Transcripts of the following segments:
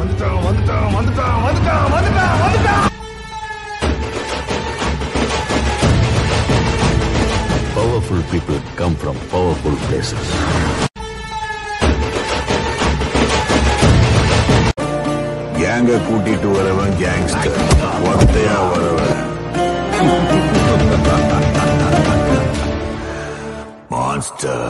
வந்துட்டான் வந்துட்டான் வந்துட்டான் வந்துட்டான் வந்துட்டான் வந்துட்டான் Powerful people come from powerful places. கேங்க கூட்டிட்டு வரவன் கேங்ஸ்டர் ஒத்தையா வரவன் மான்ஸ்டர்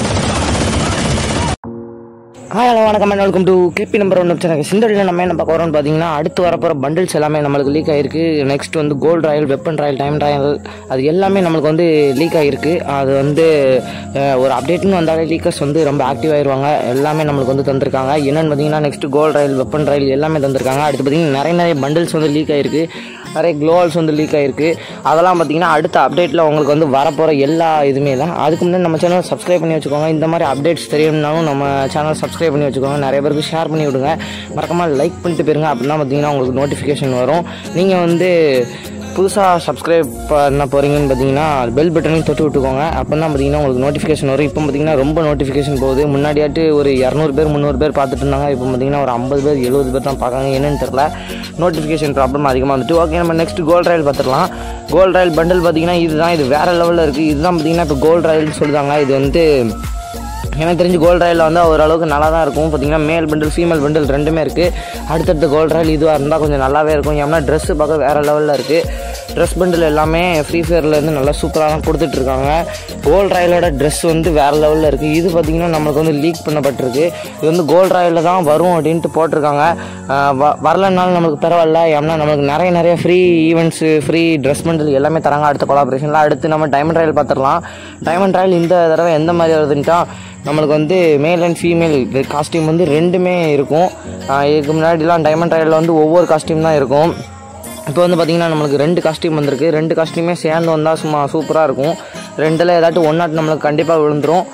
ஹாய் ஹலோ வணக்கம் அண்ட் வெல்கம் டு கிளிப்பி நம்பர் ஒன் சேனல் சிந்தடியில் நம்ம என்ன பார்க்க வரோம்னு பார்த்தீங்கன்னா அடுத்து வரப்போகிற பண்டில்ஸ் எல்லாமே நம்மளுக்கு லீக் ஆகிருக்கு நெக்ஸ்ட் வந்து gold royal weapon royal time royal அது எல்லாமே நம்மளுக்கு வந்து லீக் ஆகிருக்கு அது வந்து அஹ், ஒரு அப்டேட்னு வந்தாலே லீக்கர்ஸ் வந்து ரொம்ப ஆக்டிவ் ஆயிடுவாங்க எல்லாமே நம்மளுக்கு வந்து தந்திருக்காங்க என்னென்னு பார்த்தீங்கன்னா next gold royal weapon royal எல்லாமே தந்திருக்காங்க அடுத்து பார்த்தீங்கன்னா நிறைய நிறைய பண்டில்ஸ் வந்து லீக் ஆகிருக்கு நிறைய க்ளோவல்ஸ் வந்து லீக் ஆகிருக்கு அதெல்லாம் பார்த்தீங்கன்னா அடுத்த அப்டேட்டில் உங்களுக்கு வந்து வரப்போகிற எல்லா இதுவுமே தான் அதுக்கு முன்னாடி நம்ம சேனல் சப்ஸ்கிரைப் பண்ணி வச்சுக்கோங்க இந்த மாதிரி அப்டேட்ஸ் தெரியணும்னாலும் நம்ம சேனல் சப்ஸ்கிரைப் பண்ணி வச்சுக்கோங்க நிறைய பேருக்கு ஷேர் பண்ணி விடுங்க மறக்காமல் லைக் பண்ணிட்டு போயிருங்க அப்படின்னா பார்த்தீங்கன்னா உங்களுக்கு நோட்டிஃபிகேஷன் வரும் நீங்கள் வந்து புதுசாக சப்ஸ்கிரைப் பண்ண போகிறீங்கன்னு பார்த்தீங்கன்னா பெல் பட்டனையும் தொட்டு விட்டுக்கோங்க அப்போ தான் பார்த்தீங்கன்னா உங்களுக்கு நோட்டிஃபிகேஷன் வரும் இப்போ பார்த்தீங்கன்னா ரொம்ப நோட்டிஃபிகேஷன் போகுது முன்னாடியாட்டு ஒரு இரநூறு பேர் முந்நூறு பேர் பார்த்துட்டு இருந்தாங்க இப்போ பார்த்தீங்கன்னா ஒரு ஐம்பது பேர் எழுபது பேர் தான் பார்க்காங்க என்னன்னு தெரில நோட்டிஃபிகேஷன் ப்ராப்ளம் அதிகமாக வந்துட்டு ஓகே நம்ம நெக்ஸ்ட் கோல்ட் ராயல் பார்த்துடலாம் கோல்ட் ராயல் பண்டில் பார்த்தீங்கன்னா இதுதான் இது வேறு லெவலில் இருக்குது இதுதான் பார்த்தீங்கன்னா இப்போ கோல்ட் ராயல்னு சொல்லுதாங்க இது வந்து எனக்கு தெரிஞ்சு கோல்ட் ராயில் வந்து ஓரளவுக்கு நல்லா தான் இருக்கும் பார்த்தீங்கன்னா மேல் பண்டில் ஃபீமேல் பண்டில் ரெண்டுமே இருக்குது அடுத்தடுத்த கோல்ட் ராயில் இதுவாக இருந்தால் கொஞ்சம் நல்லாவே இருக்கும் ஏன்னா ட்ரெஸ்ஸு பார்க்க வேறு லெவலில் இருக்குது ட்ரெஸ் பண்டில் எல்லாமே ஃப்ரீ ஃபயர்லேருந்து நல்லா சூப்பராக தான் கொடுத்துட்ருக்காங்க கோல்ட் ராயலோட ட்ரெஸ் வந்து வேறு லெவலில் இருக்குது இது பார்த்திங்கன்னா நம்மளுக்கு வந்து லீக் பண்ணப்பட்டிருக்கு இது வந்து கோல்ட் ராயில் தான் வரும் அப்படின்ட்டு போட்டிருக்காங்க ஆஹ் வ வரலனாலும் நம்மளுக்கு பரவாயில்ல ஏன்னா நம்மளுக்கு நிறைய நிறைய free events free dress bundle எல்லாமே தராங்க அடுத்த கொலாபரேஷனில் அடுத்து நம்ம டைமண்ட் ராயல் பார்த்துடலாம் டைமண்ட் ராயல் இந்த தடவை எந்த மாதிரி வருதுன்ட்டா நம்மளுக்கு வந்து மேல் அண்ட் ஃபீமேல் காஸ்டியூம் வந்து ரெண்டுமே இருக்கும் ஆஹ் இதுக்கு முன்னாடிலாம் டைமண்ட் ராயலில் வந்து ஒவ்வொரு காஸ்டியூம் தான் இருக்கும் இப்போ வந்து பார்த்திங்கன்னா நம்மளுக்கு ரெண்டு காஸ்டியூம் வந்திருக்கு ரெண்டு காஸ்டியூமே சேர்ந்து வந்தால் சும்மா சூப்பராக இருக்கும் ரெண்டில் ஏதாட்டும் ஒன்றாட்டு நம்மளுக்கு கண்டிப்பாக விழுந்துரும்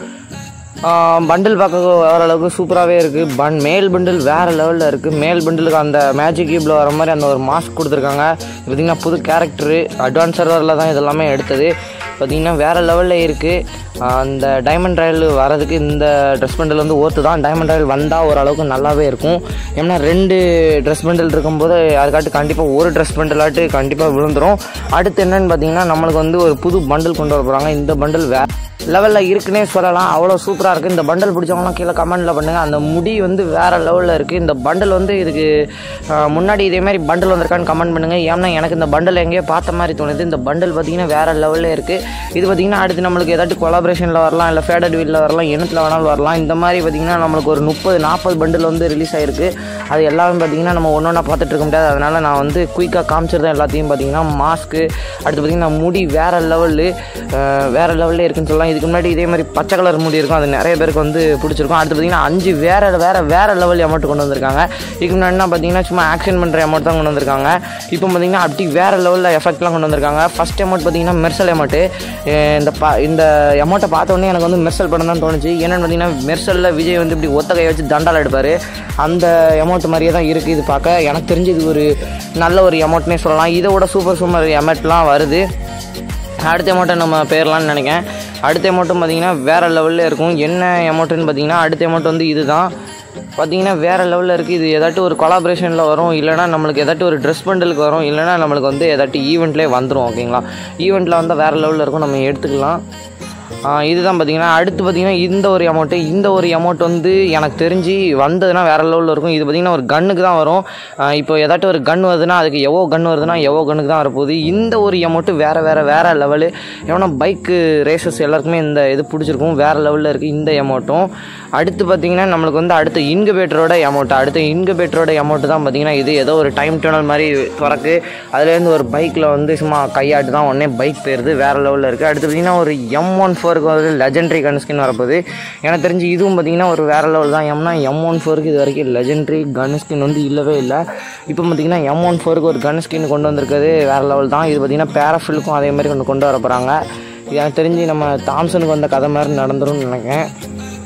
பண்டில் பார்க்க ஓரளவுக்கு சூப்பராகவே இருக்குது பன் மேல் பண்டில் வேறு லெவலில் இருக்குது மேல் பண்டிலுக்கு அந்த மேஜிக் கியூபில் வர மாதிரி அந்த ஒரு மாஸ்க் கொடுத்துருக்காங்க பார்த்திங்கன்னா புது கேரக்டரு அட்வான்ஸ் சர்வரில் தான் இதெல்லாமே எடுத்தது பார்த்திங்கன்னா வேறு லெவலில் இருக்குது அந்த டைமண்ட் ராயல் வரதுக்கு இந்த ட்ரெஸ் பண்டில் வந்து ஓர்த்து தான் டைமண்ட் ராயல் வந்தால் ஓரளவுக்கு நல்லாவே இருக்கும் ஏன்னா ரெண்டு ட்ரெஸ் பண்டில் இருக்கும்போது அதுக்காட்டு கண்டிப்பாக ஒரு ட்ரெஸ் பண்டிலாட்டு கண்டிப்பாக விழுந்துரும் அடுத்து என்னன்னு பார்த்தீங்கன்னா நம்மளுக்கு வந்து ஒரு புது பண்டில் கொண்டு வர போகிறாங்க இந்த பண்டில் வே லெவலில் இருக்குன்னே சொல்லலாம் அவ்வளோ சூப்பராக இருக்குது இந்த பண்டல் பிடிச்சவங்களாம் கீழே கமெண்ட்டில் பண்ணுங்கள் அந்த முடி வந்து வேறு லெவலில் இருக்குது இந்த பண்டல் வந்து இதுக்கு ஆஹ், முன்னாடி இதே மாதிரி பண்டல் வந்திருக்கான்னு கமெண்ட் பண்ணுங்கள் ஏன்னா எனக்கு இந்த பண்டல் எங்கேயோ பார்த்த மாதிரி தோணுது இந்த பண்டல் பார்த்தீங்கன்னா வேறு லெவலில் இருக்குது இது பார்த்தீங்கன்னா அடுத்து நம்மளுக்கு ஏதாச்சும் கொலாபரேஷனில் வரலாம் இல்லை ஃபேடட் வீலில் வரலாம் என்னத்தில் வேணாலும் வரலாம் இந்த மாதிரி பார்த்தீங்கன்னா நம்மளுக்கு ஒரு முப்பது நாற்பது பண்டில் வந்து ரிலீஸ் ஆயிருக்கு அது எல்லாமே பார்த்தீங்கன்னா நம்ம ஒன்று ஒன்றா பார்த்துட்டு இருக்க முடியாது அதனால் நான் வந்து குயிக்காக காமிச்சிருந்தேன் எல்லாத்தையும் பார்த்தீங்கன்னா மாஸ்க்கு அடுத்து பார்த்தீங்கன்னா முடி வேறு லெவலு வேறு லெவலில் இருக்குன்னு சொல்லலாம் இதுக்கு முன்னாடி இதே மாதிரி பச்சை கலர் முடி இருக்கும் அது நிறைய பேருக்கு வந்து பிடிச்சிருக்கும் அடுத்து பார்த்தீங்கன்னா அஞ்சு வேறு வேறு வேறு லெவல் அமௌண்ட் கொண்டு வந்திருக்காங்க இதுக்கு முன்னாடினா பார்த்தீங்கன்னா சும்மா ஆக்ஷன் பண்ணுற அமௌண்ட் தான் கொண்டு வந்திருக்காங்க இப்போ பார்த்தீங்கன்னா அப்படி வேறு லெவலில் எஃபெக்ட்லாம் கொண்டு வந்திருக்காங்க ஃபஸ்ட் அமௌண்ட் பார்த்தீங்கன்னா மெர்சல் அமௌண்ட்டு இந்த பா இந்த அமௌண்ட்டை பார்த்த உடனே எனக்கு வந்து மெர்சல் படம் தான் தோணுச்சு என்னென்னு பார்த்தீங்கன்னா மெர்சலில் விஜய் வந்து இப்படி ஒத்த கையை வச்சு தண்டால் எடுப்பார் அந்த அமௌண்ட் மாதிரியே தான் இருக்குது இது பார்க்க எனக்கு தெரிஞ்சு இது ஒரு நல்ல ஒரு அமௌண்ட்னே சொல்லலாம் இதை விட சூப்பர் சூப்பர் அமௌண்ட்லாம் வருது அடுத்த அமௌண்ட்டை நம்ம பேரலாம்னு நினைக்கிறேன் அடுத்த அமௌண்ட்டும் பார்த்தீங்கன்னா வேறு லெவலில் இருக்கும் என்ன அமௌண்ட்டுன்னு பார்த்தீங்கன்னா அடுத்த அமௌண்ட் வந்து இதுதான் பார்த்தீங்கன்னா வேறு லெவலில் இருக்குது இது ஏதாட்டும் ஒரு கொலாபரேஷனில் வரும் இல்லைனா நம்மளுக்கு ஏதாட்டும் ஒரு ட்ரெஸ் பண்டலுக்கு வரும் இல்லைனா நம்மளுக்கு வந்து ஏதாட்டும் ஈவெண்ட்லேயே வந்துடும் ஓகேங்களா ஈவெண்ட்டில் வந்தால் வேறு லெவலில் இருக்கும் நம்ம எடுத்துக்கலாம் ஆ, இதுதான் பார்த்தீங்கன்னா அடுத்து பார்த்தீங்கன்னா இந்த ஒரு அமௌண்ட்டு இந்த ஒரு அமௌண்ட் வந்து எனக்கு தெரிஞ்சு வந்ததுன்னா வேறு லெவலில் இருக்கும் இது பார்த்தீங்கன்னா ஒரு கன்னுக்கு தான் வரும் ஆ, இப்போ ஏதாட்டும் ஒரு கன் வருதுன்னா அதுக்கு எவ்வளோ கன் வருதுன்னா எவ்வளோ கன்னுக்கு தான் வரப்போகுது இந்த ஒரு அமௌண்ட்டு வேறு வேறு வேறு லெவலு ஏன்னா பைக்கு ரேசஸ் எல்லாருக்குமே இந்த இது பிடிச்சிருக்கும் வேறு லெவலில் இருக்குது இந்த அமௌண்ட்டும் அடுத்து பார்த்தீங்கன்னா நம்மளுக்கு வந்து அடுத்த இன்குபேட்டரோட அமௌண்ட் அடுத்த இன்குபேட்டரோட அமௌண்ட் தான் பார்த்தீங்கன்னா இது ஏதோ ஒரு டைம் டேர்னல் மாதிரி திறக்கு அதுலேருந்து ஒரு பைக்கில் வந்து சும்மா கையாட்டு தான் உடனே பைக் போயிருது வேறு லெவலில் இருக்குது அடுத்து பார்த்தீங்கன்னா ஒரு எம் ஒன் ஃபோருக்கு வந்து லெஜெண்டரி கன் ஸ்கின் வரப்போகுது எனக்கு தெரிஞ்சு இதுவும் பார்த்தீங்கன்னா ஒரு வேறு லெவல் தான் எம்னா எம் ஒன் ஃபோருக்கு இது வரைக்கும் லெஜெண்டரி கன் ஸ்கின் வந்து இல்லவே இல்லை இப்போ பார்த்தீங்கன்னா எம் ஒன் ஃபோருக்கு ஒரு கன் ஸ்கின் கொண்டு வந்திருக்கிறது வேறு லெவல் தான் இது பார்த்தீங்கன்னா பேராஃபிலுக்கும் அதே மாதிரி கொண்டு கொண்டு வர போகிறாங்க இது எனக்கு தெரிஞ்சு நம்ம தாம்சனுக்கு வந்த கதை மாதிரி நடந்துரும்னு நினைக்கிறேன்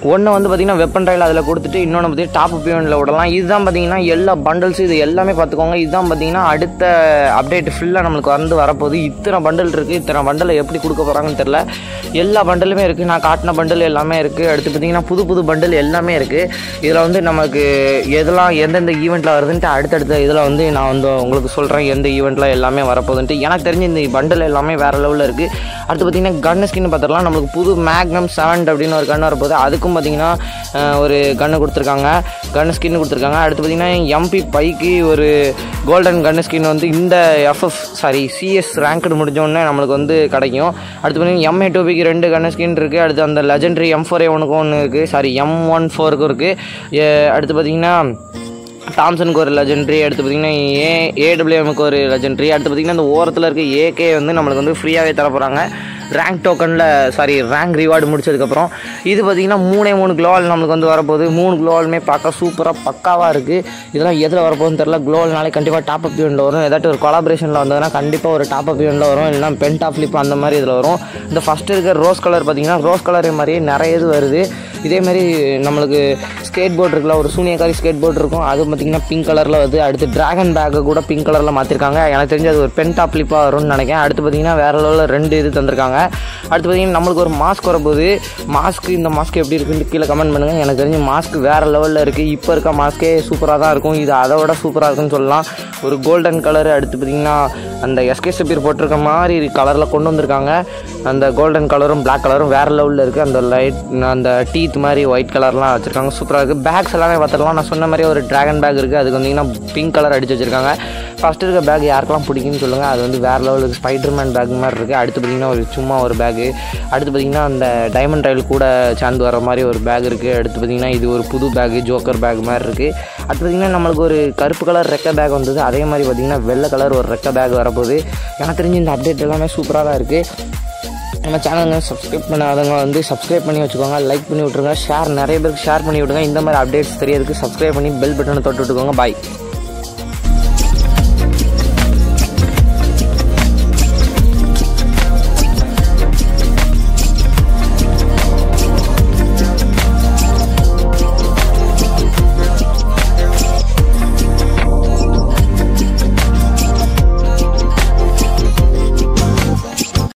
ஒன்று வந்து பார்த்திங்கன்னா வெப்பன் ட்ரையல் அதில் கொடுத்துட்டு இன்னொன்று பார்த்தீங்கன்னா டாப் பியூனில் விடலாம் இதுதான் பார்த்தீங்கன்னா எல்லா பண்டல்ஸ் இது எல்லாமே பார்த்துக்கோங்க இதுதான் பார்த்தீங்கன்னா அடுத்த அப்டேட் ஃபுல்லாக நம்மளுக்கு வந்து வரப்போகுது இத்தனை பண்டல் இருக்குது இத்தனை பண்டலை எப்படி கொடுக்க போகிறாங்கன்னு தெரில எல்லா பண்டலுமே இருக்குது நான் காட்டின பண்டல் எல்லாமே இருக்குது அடுத்து பார்த்தீங்கன்னா புது புது பண்டல் எல்லாமே இருக்குது இதில் வந்து நமக்கு எதெல்லாம் எந்தெந்த ஈவெண்ட்டில் வருதுன்ட்டு அடுத்தடுத்த இதில் வந்து நான் வந்து உங்களுக்கு சொல்கிறேன் எந்த ஈவெண்ட்டில் எல்லாமே வரப்போகுதுன்ட்டு எனக்கு தெரிஞ்ச இந்த பண்டல் எல்லாமே வேறு லெவலில் இருக்குது அடுத்து பார்த்தீங்கன்னா கன் ஸ்கின் பார்த்துடலாம் நம்மளுக்கு புது மேக்னம் செவன் அப்படின்னு ஒரு கன் வரப்போகுது அதுக்கும் பார்த்தீங்கன்னா அஹ், ஒரு கன்று கொடுத்துருக்காங்க கன் ஸ்கின் கொடுத்துருக்காங்க அடுத்து பார்த்தீங்கன்னா எம்பி பைக்கு ஒரு கோல்டன் கன் ஸ்கின் வந்து இந்த எஃப்எஃப் சாரி சிஎஸ் ரேங்க்டு முடிஞ்சோடனே நம்மளுக்கு வந்து கிடைக்கும் அடுத்து பார்த்தீங்கன்னா எம்ஏ டூபிக்கு ரெண்டு கன் ஸ்கின் இருக்குது அடுத்து அந்த லெஜெண்டரி எம் ஃபோர் ஏ ஒனுக்கும் ஒன்று இருக்குது சாரி எம் ஒன் ஃபோருக்கும் இருக்குது அடுத்து பார்த்தீங்கன்னா டாம்சனுக்கு ஒரு லெஜெண்ட்ரி அடுத்து பார்த்தீங்கன்னா ஏ ஏடபிள்யூஎம்க்கு ஒரு லெஜெண்ட்ரி அடுத்து பார்த்தீங்கன்னா இந்த ஓரத்தில் இருக்க ஏகே வந்து நம்மளுக்கு வந்து ஃப்ரீயாகவே தர போகிறாங்க ரேங்க் டோக்கனில் சாரி ரேங்க் ரிவார்டு முடிச்சதுக்கப்புறம் இது பார்த்தீங்கன்னா மூணே மூணு க்ளோவால் நம்மளுக்கு வந்து வரப்போகுது மூணு க்ளோவாலுமே பார்க்க சூப்பராக பக்காவாக இருக்குது இதெல்லாம் எதில் வரப்போகுதுன்னு தெரில க்ளோவால்னாலே கண்டிப்பாக டாப் அப் ஈவெண்ட்டில் வரும் ஏதாட்டும் ஒரு கொலாபரேஷனில் வந்ததுன்னா கண்டிப்பாக ஒரு டாப் அப் ஈவெண்ட்டில் வரும் இல்லைனா பென்டா ஃப்ளிப் அந்த மாதிரி இதில் வரும் இந்த ஃபஸ்ட்டு இருக்க ரோஸ் கலர் பார்த்தீங்கன்னா ரோஸ் கலர் மாதிரியே நிறைய இது வருது இதேமாரி நம்மளுக்கு ஸ்கேட் போர்டு இருக்குல்ல ஒரு சூனியக்காரி ஸ்கேட் போர்டு இருக்கும் அது பார்த்திங்கன்னா பிங்க் கலரில் வருது அடுத்து டிராகன் பேக்கை கூட பிங்க் கலரில் மாற்றிருக்காங்க எனக்கு தெரிஞ்சு அது ஒரு பென் டாப் ஃப்ளிப்பாக வரும்னு நினைக்கிறேன் அடுத்து பார்த்திங்கன்னா வேறு லெவலில் ரெண்டு இது தந்திருக்காங்க அடுத்து பார்த்திங்கன்னா நம்மளுக்கு ஒரு மாஸ்க் வரப்போகுது மாஸ்க் இந்த மாஸ்க் எப்படி இருக்குன்னு கீழே கமெண்ட் பண்ணுங்கள் எனக்கு தெரிஞ்சு மாஸ்க் வேறு லெவலில் இருக்குது இப்போ இருக்க மாஸ்க்கே சூப்பராக தான் இருக்கும் இது அதை விட சூப்பராக இருக்குன்னு சொல்லலாம் ஒரு கோல்டன் கலர் அடுத்து பார்த்திங்கன்னா அந்த எஸ்கே சபீர் போட்டிருக்க மாதிரி கலரில் கொண்டு வந்திருக்காங்க அந்த கோல்டன் கலரும் Black கலரும் வேறு லெவலில் இருக்குது அந்த லைட் அந்த டீத் மாதிரி ஒயிட் கலர்லாம் வச்சுருக்காங்க சூப்பராக இருக்குது பேக்ஸ் எல்லாமே பார்த்துக்கலாம் நான் சொன்ன மாதிரி ஒரு ட்ராகன் பேக் இருக்குது அதுக்கு வந்தீங்கன்னா பிங்க் கலர் அடிச்சு வச்சுருக்காங்க ஃபஸ்ட்டு இருக்க பேக் யாருக்கெல்லாம் பிடிக்குன்னு சொல்லுங்கள் அது வந்து வேறு லெவலுக்கு ஸ்பைடர்மேன் பேக் மாதிரி இருக்குது அடுத்து பார்த்திங்கன்னா ஒரு சும்மா ஒரு பேக்கு அடுத்து பார்த்திங்கன்னா அந்த டைமண்ட் ரயில் கூட சேர்ந்து வர மாதிரி ஒரு பேக் இருக்குது அடுத்து பார்த்திங்கன்னா இது ஒரு புது பேக்கு ஜோக்கர் பேக் மாதிரி இருக்குது அடுத்து பார்த்திங்கன்னா நம்மளுக்கு ஒரு கருப்பு கலர் ரெக்க பேக் வந்தது அதே மாதிரி பார்த்திங்கன்னா வெள்ளை கலர் ஒரு ரெக்க பேக் வரப்போகுது எனக்கு தெரிஞ்சு இந்த அப்டேட் எல்லாமே சூப்பராக தான் இருக்குது நம்ம சேனலுங்க சப்ஸ்கிரைப் பண்ணாதவங்க வந்து சப்ஸ்கிரைப் பண்ணி வச்சுக்கோங்க லைக் பண்ணி விட்ருங்க ஷேர் நிறைய பேருக்கு ஷேர் பண்ணி விட்ருங்க இந்த மாதிரி அப்டேட்ஸ் தெரியறதுக்கு சப்ஸ்கிரைப் பண்ணி பெல் பட்டனை தொட்டு விட்டுக்கோங்க பாய்